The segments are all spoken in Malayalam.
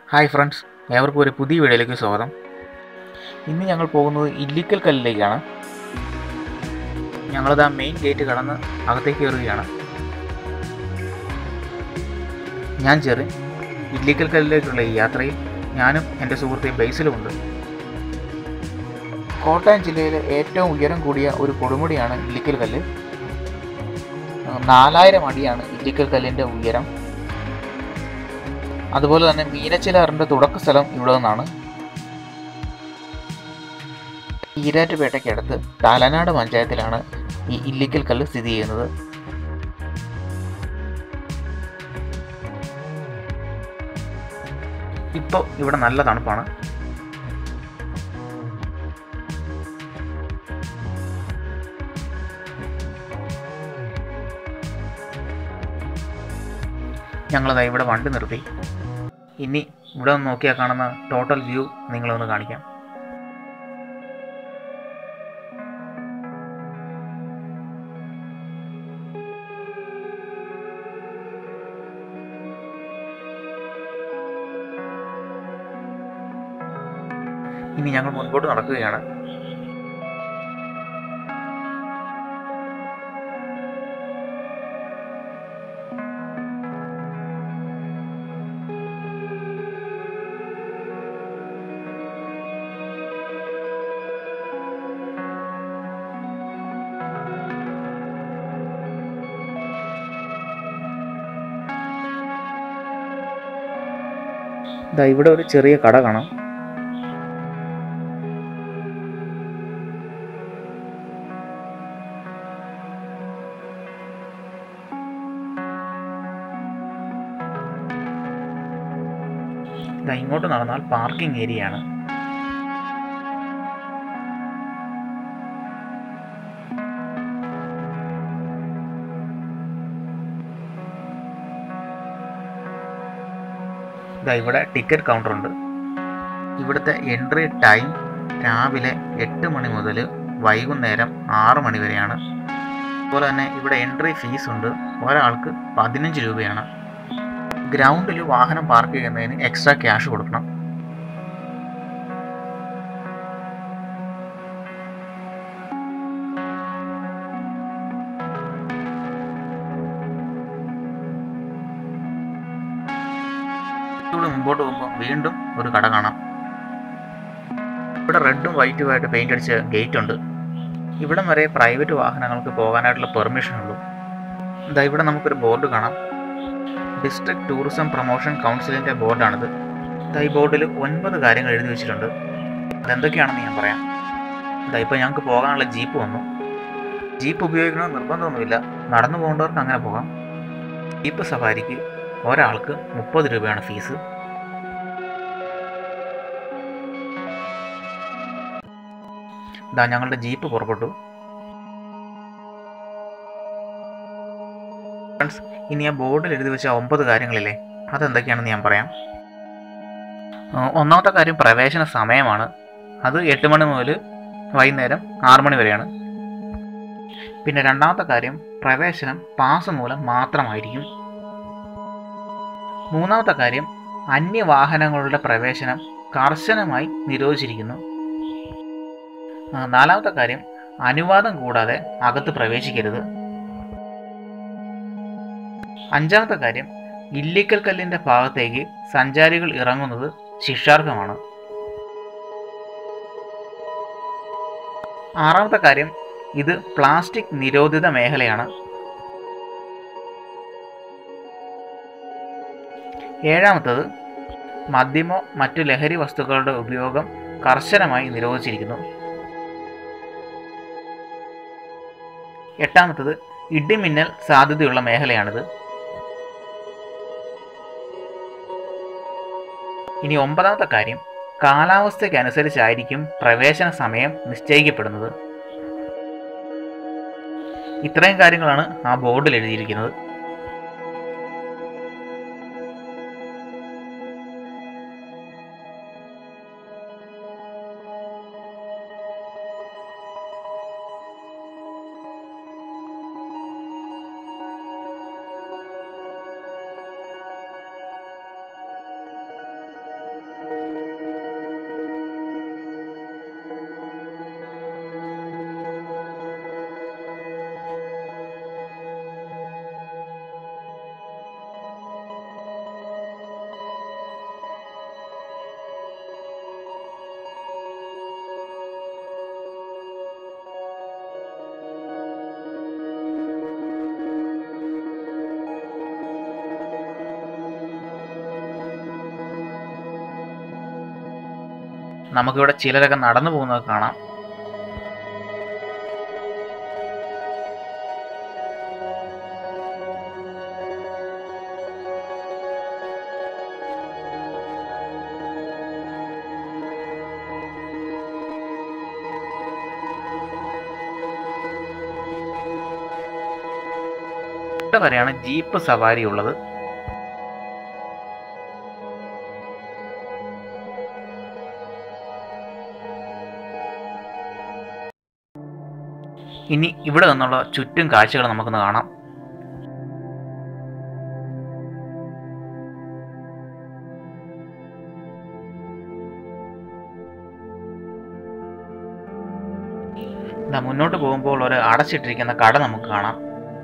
ഹായ് ഫ്രണ്ട്സ് ഏവർക്കും ഒരു പുതിയ വീഡിയോയിലേക്ക് സ്വാഗതം ഇന്ന് ഞങ്ങൾ പോകുന്നത് ഇല്ലിക്കൽ കല്ലിലേക്കാണ് ഞങ്ങളത് ആ മെയിൻ ഗേറ്റ് കടന്ന് അകത്തേക്ക് കയറുകയാണ് ഞാൻ ചെറിയ ഇല്ലിക്കൽ കല്ലിലേക്കുള്ള ഈ യാത്രയിൽ ഞാനും എൻ്റെ സുഹൃത്തെ ബേസിലുമുണ്ട് കോട്ടയം ജില്ലയിലെ ഏറ്റവും ഉയരം കൂടിയ ഒരു കൊടുമുടിയാണ് ഇല്ലിക്കൽ കല്ല് നാലായിരം അടിയാണ് ഇല്ലിക്കൽ കല്ലിൻ്റെ ഉയരം അതുപോലെ തന്നെ മീനച്ചിലാറിൻ്റെ തുടക്ക സ്ഥലം ഇവിടെ നിന്നാണ് ഈരാറ്റുപേട്ടയ്ക്കടുത്ത് തലനാട് പഞ്ചായത്തിലാണ് ഈ ഇല്ലിക്കൽ കല്ല് സ്ഥിതി ചെയ്യുന്നത് ഇപ്പോൾ ഇവിടെ നല്ല തണുപ്പാണ് ഞങ്ങളതാ ഇവിടെ വണ്ടി നിർത്തി ഇനി ഇവിടെ ഒന്ന് നോക്കിയാൽ കാണുന്ന ടോട്ടൽ വ്യൂ നിങ്ങളൊന്ന് കാണിക്കാം ഇനി ഞങ്ങൾ മുൻപോട്ട് നടക്കുകയാണ് ദാ ഇവിടെ ഒരു ചെറിയ കട കാണാം ദാ ഇങ്ങോട്ട് നടന്നാൽ പാർക്കിംഗ് ഏരിയ ആണ് ദാ ഇവിടെ ടിക്കറ്റ് കൗണ്ടർ ഉണ്ട് ഇവിടുത്തെ എൻട്രി ടൈം രാവിലെ എട്ട് മണി മുതൽ വൈകുന്നേരം ആറ് മണി വരെയാണ് അതുപോലെ തന്നെ ഇവിടെ എൻട്രി ഫീസ് ഉണ്ട് ഒരാൾക്ക് പതിനഞ്ച് രൂപയാണ് ഗ്രൗണ്ടിൽ വാഹനം പാർക്ക് ചെയ്യുന്നതിന് എക്സ്ട്രാ ക്യാഷ് കൊടുക്കണം ഇവിടെ മുമ്പോട്ട് പോകുമ്പോൾ വീണ്ടും ഒരു കട കാണാം ഇവിടെ റെഡും വൈറ്റുമായിട്ട് പെയിന്റ് അടിച്ച ഗേറ്റ് ഉണ്ട് ഇവിടം വരെ പ്രൈവറ്റ് വാഹനങ്ങൾക്ക് പോകാനായിട്ടുള്ള പെർമിഷൻ ഉള്ളൂ ഇതാ ഇവിടെ നമുക്കൊരു ബോർഡ് കാണാം ഡിസ്ട്രിക്ട് ടൂറിസം പ്രൊമോഷൻ കൗൺസിലിൻ്റെ ബോർഡാണിത് ഇതാ ഈ ബോർഡിൽ ഒൻപത് കാര്യങ്ങൾ എഴുതി വെച്ചിട്ടുണ്ട് അതെന്തൊക്കെയാണെന്ന് ഞാൻ പറയാം ഇതാ ഇപ്പോൾ ഞങ്ങൾക്ക് പോകാനുള്ള ജീപ്പ് വന്നു ജീപ്പ് ഉപയോഗിക്കണമെന്ന് നിർബന്ധമൊന്നുമില്ല നടന്നു പോകേണ്ടവർക്ക് അങ്ങനെ പോകാം ജീപ്പ് സഫാരിക്ക് ഒരാൾക്ക് മുപ്പത് രൂപയാണ് ഫീസ് ഇതാ ഞങ്ങളുടെ ജീപ്പ് പുറപ്പെട്ടു ഫ്രണ്ട്സ് ഇനി ആ ബോർഡിൽ എഴുതി വെച്ച ഒമ്പത് കാര്യങ്ങളില്ലേ അതെന്തൊക്കെയാണെന്ന് ഞാൻ പറയാം ആ, ഒന്നാമത്തെ കാര്യം പ്രവേശന സമയമാണ് അത് എട്ട് മണി മുതൽ വൈകുന്നേരം ആറ് മണി വരെയാണ് പിന്നെ രണ്ടാമത്തെ കാര്യം പ്രവേശനം പാസ് മൂലം മാത്രമായിരിക്കും മൂന്നാമത്തെ കാര്യം അന്യവാഹനങ്ങളുടെ പ്രവേശനം കർശനമായി നിരോധിച്ചിരിക്കുന്നു ആ, നാലാമത്തെ കാര്യം അനുവാദം കൂടാതെ അകത്ത് പ്രവേശിക്കരുത് അഞ്ചാമത്തെ കാര്യം ഇല്ലിക്കൽ കല്ലിന്റെ ഭാഗത്തേക്ക് സഞ്ചാരികൾ ഇറങ്ങുന്നത് ശിക്ഷാർഹമാണ് ആറാമത്തെ കാര്യം ഇത് പ്ലാസ്റ്റിക് നിരോധിത മേഖലയാണ് ഏഴാമത്തത് മദ്യമോ മറ്റു ലഹരി വസ്തുക്കളുടെ ഉപയോഗം കർശനമായി നിരോധിച്ചിരിക്കുന്നു എട്ടാമത്തത് ഇടിമിന്നൽ സാധ്യതയുള്ള മേഖലയാണിത് ഇനി ഒമ്പതാമത്തെ കാര്യം കാലാവസ്ഥയ്ക്കനുസരിച്ചായിരിക്കും പ്രവേശന സമയം നിശ്ചയിക്കപ്പെടുന്നത് ഇത്രയും കാര്യങ്ങളാണ് ആ ബോർഡിൽ എഴുതിയിരിക്കുന്നത് നമുക്കിവിടെ ചിലരൊക്കെ നടന്നു പോകുന്നത് കാണാം ഇവിടെ വരെയാണ് ജീപ്പ് സവാരി ഉള്ളത് ഇനി ഇവിടെ നിന്നുള്ള ചുറ്റും കാഴ്ചകൾ നമുക്കൊന്ന് കാണാം ദാ മുന്നോട്ട് പോകുമ്പോൾ ഒരു അടച്ചിട്ടിരിക്കുന്ന കട നമുക്ക് കാണാം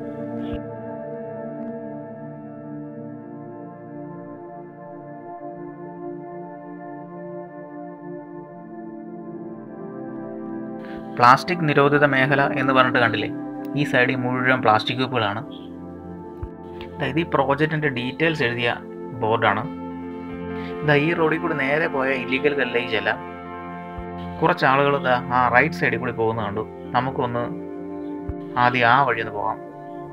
പ്ലാസ്റ്റിക് നിരോധിത മേഖല എന്ന് പറഞ്ഞിട്ട് കണ്ടില്ലേ ഈ സൈഡിൽ മുഴുവൻ പ്ലാസ്റ്റിക് കുപ്പികളാണ് ദാ ഇത് ഈ പ്രോജക്റ്റിൻ്റെ ഡീറ്റെയിൽസ് എഴുതിയ ബോർഡാണ് ഇതാ ഈ റോഡിൽ കൂടി നേരെ പോയ ഇല്ലീഗൽ കല്ലേക്ക് ചെല്ലാം കുറച്ച് ആളുകൾ ഇതാ ആ റൈറ്റ് സൈഡിൽ കൂടി പോകുന്നത് കണ്ടു നമുക്കൊന്ന് ആദ്യം ആ വഴി ഒന്ന് പോകാം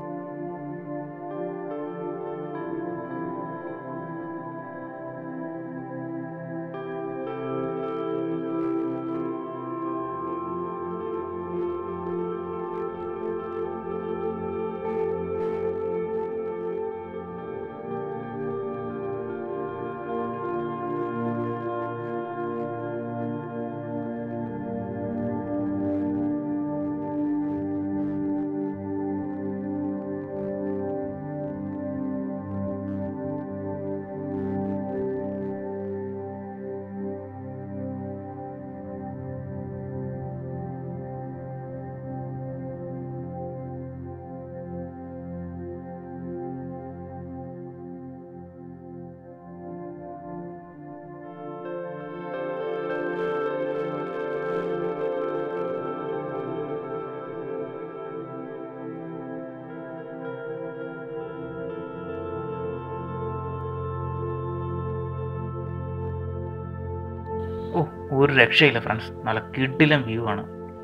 ഓ ഒരു രക്ഷയില്ല ഫ്രണ്ട്സ് നല്ല കിഡിലും വ്യൂ ആണ്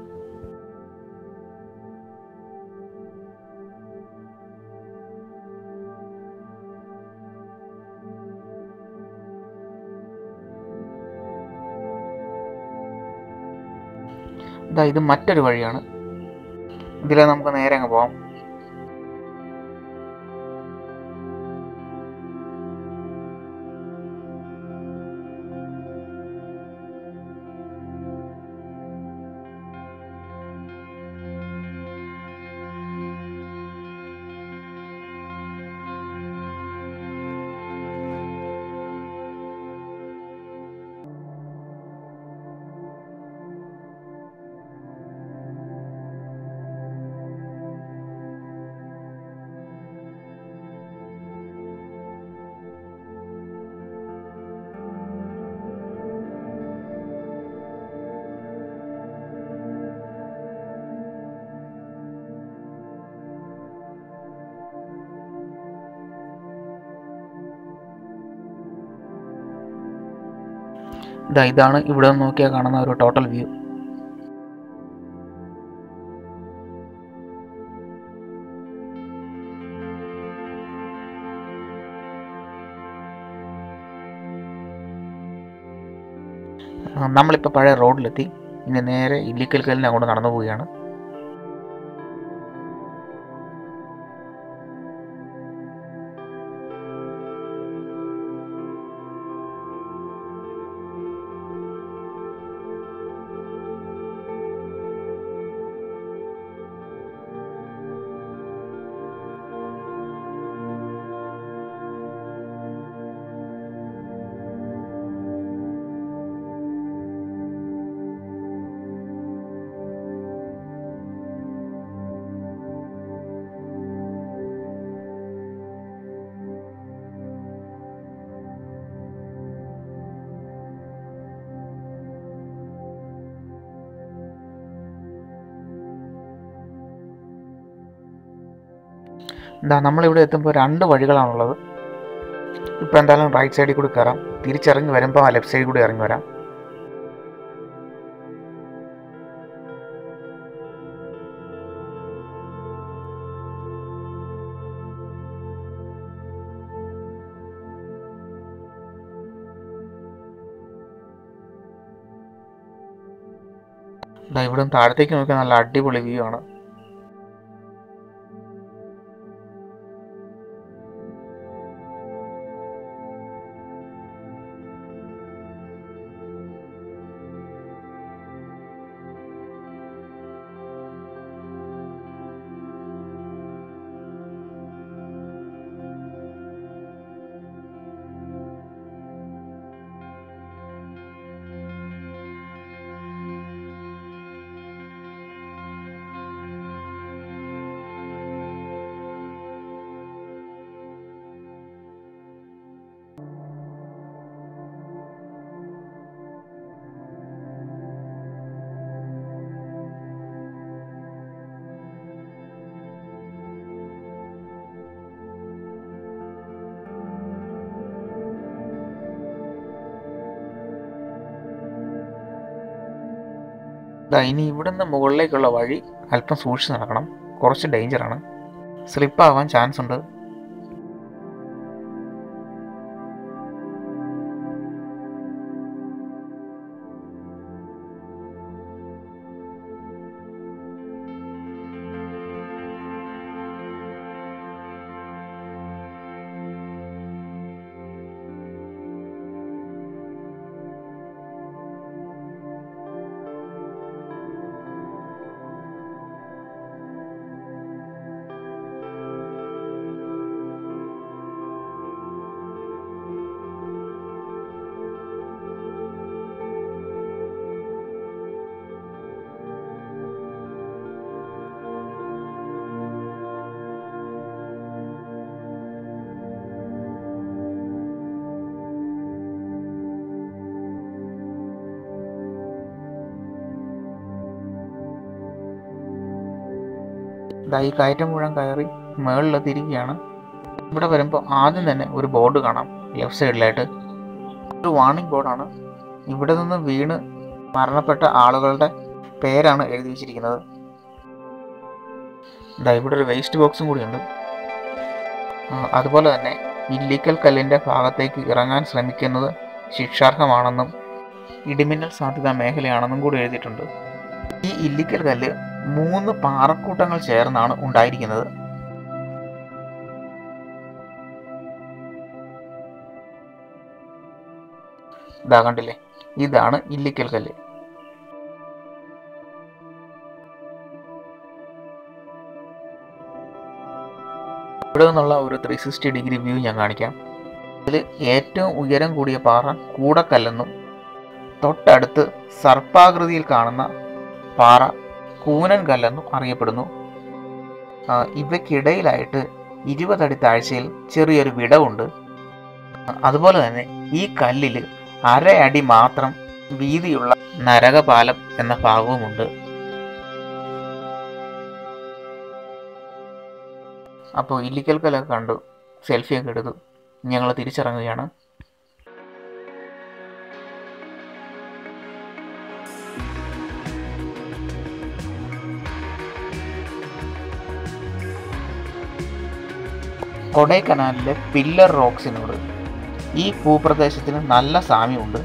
ഇതാ ഇത് മറ്റൊരു വഴിയാണ് ഇതിലെ നമുക്ക് നേരെ അങ്ങ് പോവാം ഇതാ ഇതാണ് ഇവിടെ നിന്ന് നോക്കിയാൽ കാണുന്ന ഒരു ടോട്ടൽ വ്യൂ നമ്മളിപ്പോൾ പഴയ റോഡിലെത്തി ഇനി നേരെ ഇല്ലിക്കൽ കല്ലിനെ അങ്ങോട്ട് നടന്നു പോവുകയാണ് എന്താ നമ്മളിവിടെ എത്തുമ്പോൾ രണ്ട് വഴികളാണുള്ളത് ഇപ്പോൾ എന്തായാലും റൈറ്റ് സൈഡിൽ കൂടി കയറാം തിരിച്ചിറങ്ങി വരുമ്പോൾ ആ ലെഫ്റ്റ് സൈഡിൽ കൂടി ഇറങ്ങി വരാം ദാ ഇവിടെ നിന്ന് താഴത്തേക്ക് നോക്കിയാൽ നല്ല അടിപൊളി വ്യൂ ആണ് ദാ ഇനി ഇവിടുന്ന് മുകളിലേക്കുള്ള വഴി അല്പം സൂക്ഷിച്ച് നടക്കണം കുറച്ച് ഡേഞ്ചറാണ് സ്ലിപ്പ് ആവാൻ ചാൻസ് ഉണ്ട് ദാ ഈ കയറ്റം മുഴുവൻ കയറി മുകളിലെത്തിയിരിക്കുകയാണ് ഇവിടെ വരുമ്പോൾ ആദ്യം തന്നെ ഒരു ബോർഡ് കാണാം ലെഫ്റ്റ് സൈഡിലായിട്ട് ഒരു വാർണിംഗ് ബോർഡാണ് ഇവിടെ നിന്ന് വീണ് മരണപ്പെട്ട ആളുകളുടെ പേരാണ് എഴുതി വെച്ചിരിക്കുന്നത് ദാ ഇവിടെ ഒരു വേസ്റ്റ് ബോക്സും കൂടിയുണ്ട് ആ, അതുപോലെ തന്നെ ഇല്ലിക്കൽ കല്ലിൻ്റെ ഭാഗത്തേക്ക് ഇറങ്ങാൻ ശ്രമിക്കുന്നത് ശിക്ഷാർഹമാണെന്നും ഇടിമിന്നൽ സാധ്യതാ മേഖലയാണെന്നും കൂടി എഴുതിയിട്ടുണ്ട് ഈ ഇല്ലിക്കൽ കല്ല് മൂന്ന് പാറക്കൂട്ടങ്ങൾ ചേർന്നാണ് ഉണ്ടായിരിക്കുന്നത് ഇതാ കണ്ടില്ലേ ഇതാണ് ഇല്ലിക്കൽ കല്ല് ഇവിടെ നിന്നുള്ള ഒരു ത്രീ സിക്സ്റ്റി ഡിഗ്രി വ്യൂ ഞാൻ കാണിക്കാം ഇതിൽ ഏറ്റവും ഉയരം കൂടിയ പാറ കൂടക്കല്ലെന്നും തൊട്ടടുത്ത് സർപ്പാകൃതിയിൽ കാണുന്ന പാറ കൂനൻ കല്ലെന്നും അറിയപ്പെടുന്നു ആ, ഇവയ്ക്കിടയിലായിട്ട് ഇരുപതടി താഴ്ചയിൽ ചെറിയൊരു വിടവുണ്ട് ആ, അതുപോലെ തന്നെ ഈ കല്ലിൽ അരയടി മാത്രം വീതിയുള്ള നരകപാലം എന്ന ഭാഗവുമുണ്ട് അപ്പോൾ ഇല്ലിക്കൽ കല്ലൊക്കെ കണ്ടു സെൽഫിയൊക്കെ എടുത്തു ഞങ്ങൾ തിരിച്ചിറങ്ങുകയാണ് കൊടൈക്കനാലിലെ പില്ലർ റോക്സിനോട് ഈ ഭൂപ്രദേശത്തിന് നല്ല സാമ്യമുണ്ട്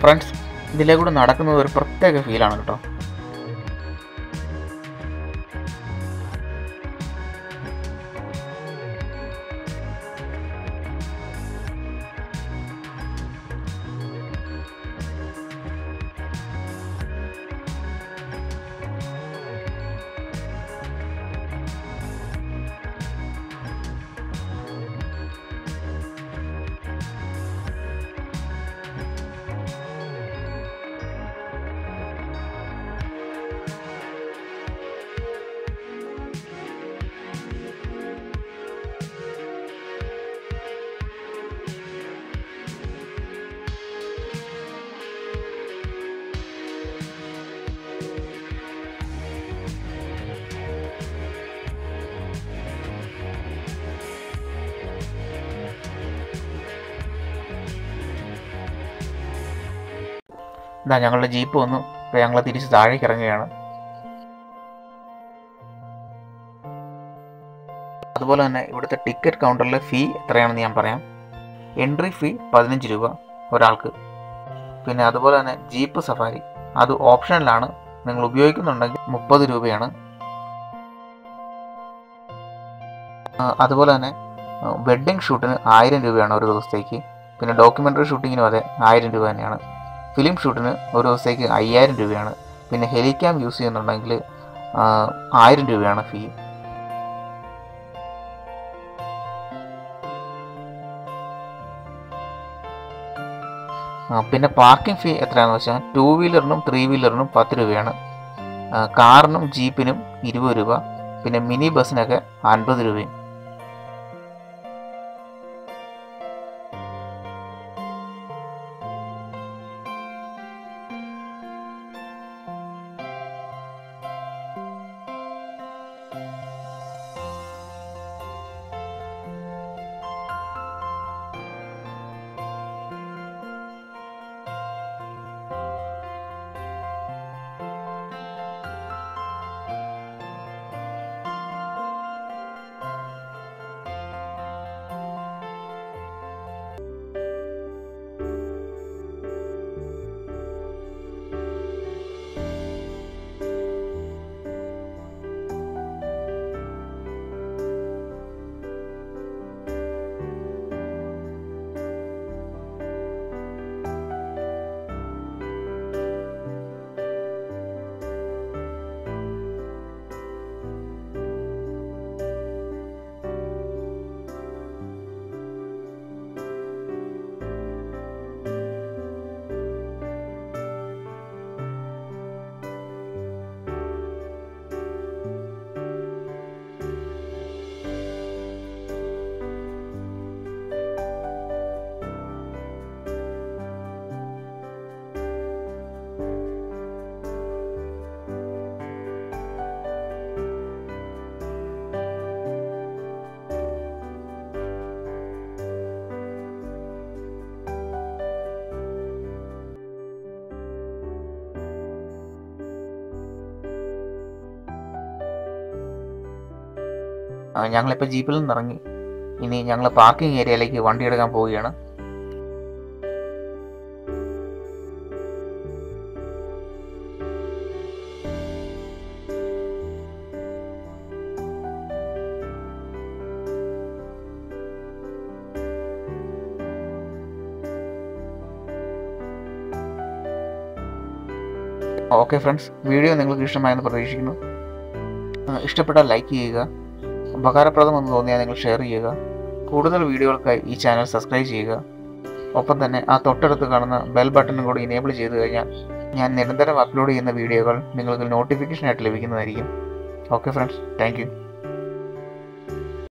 ഫ്രണ്ട്സ് ഇതിലെ കൂടെ നടക്കുന്നത് ഒരു പ്രത്യേക ഫീലാണ് കേട്ടോ ഇതാ ഞങ്ങളുടെ ജീപ്പ് വന്നു ഇപ്പോൾ ഞങ്ങൾ തിരിച്ച് താഴേക്ക് ഇറങ്ങുകയാണ് അതുപോലെ തന്നെ ഇവിടുത്തെ ടിക്കറ്റ് കൗണ്ടറിലെ ഫീ എത്രയാണെന്ന് ഞാൻ പറയാം എൻട്രി ഫീ പതിനഞ്ച് രൂപ ഒരാൾക്ക് പിന്നെ അതുപോലെ തന്നെ ജീപ്പ് സഫാരി അത് ഓപ്ഷനിലാണ് നിങ്ങൾ ഉപയോഗിക്കുന്നുണ്ടെങ്കിൽ മുപ്പത് രൂപയാണ് ആ, അതുപോലെ തന്നെ വെഡ്ഡിംഗ് ഷൂട്ടിന് ആയിരം രൂപയാണ് ഒരു ദിവസത്തേക്ക് പിന്നെ ഡോക്യുമെൻ്ററി ഷൂട്ടിങ്ങിനും അതെ ആയിരം രൂപ തന്നെയാണ് ഫിലിം ഷൂട്ടിന് ഒരു ദിവസത്തേക്ക് അയ്യായിരം രൂപയാണ് പിന്നെ ഹെലിക്യാം യൂസ് ചെയ്യുന്നുണ്ടെങ്കിൽ ആ, ആയിരം രൂപയാണ് ഫീ ആ, പിന്നെ പാർക്കിംഗ് ഫീ എത്രയാണെന്ന് വെച്ചാൽ ടൂ വീലറിനും ത്രീ വീലറിനും പത്ത് രൂപയാണ് ആ, കാറിനും ജീപ്പിനും ഇരുപത് രൂപ പിന്നെ മിനി ബസ്സിനൊക്കെ അൻപത് രൂപയും ആ, ഞങ്ങളിപ്പോൾ ജീപ്പിൽ നിന്ന് ഇറങ്ങി ഇനി ഞങ്ങൾ പാർക്കിംഗ് ഏരിയയിലേക്ക് വണ്ടി എടുക്കാൻ പോവുകയാണ് ഓക്കെ ഫ്രണ്ട്സ് വീഡിയോ നിങ്ങൾക്ക് ഇഷ്ടമായെന്ന് പ്രതീക്ഷിക്കുന്നു ആ, ഇഷ്ടപ്പെട്ടാൽ ലൈക്ക് ചെയ്യുക ഉപകാരപ്രദമെന്ന് തോന്നിയാൽ നിങ്ങൾ ഷെയർ ചെയ്യുക കൂടുതൽ വീഡിയോകൾക്കായി ഈ ചാനൽ സബ്സ്ക്രൈബ് ചെയ്യുക ഒപ്പം തന്നെ ആ തൊട്ടടുത്ത് കാണുന്ന ബെൽ ബട്ടണും കൂടി ഇനേബിൾ ചെയ്ത് കഴിഞ്ഞാൽ ഞാൻ നിരന്തരം അപ്ലോഡ് ചെയ്യുന്ന വീഡിയോകൾ നിങ്ങൾക്ക് നോട്ടിഫിക്കേഷൻ ആയിട്ട് ലഭിക്കുന്നതായിരിക്കും ഓക്കെ ഫ്രണ്ട്സ് താങ്ക്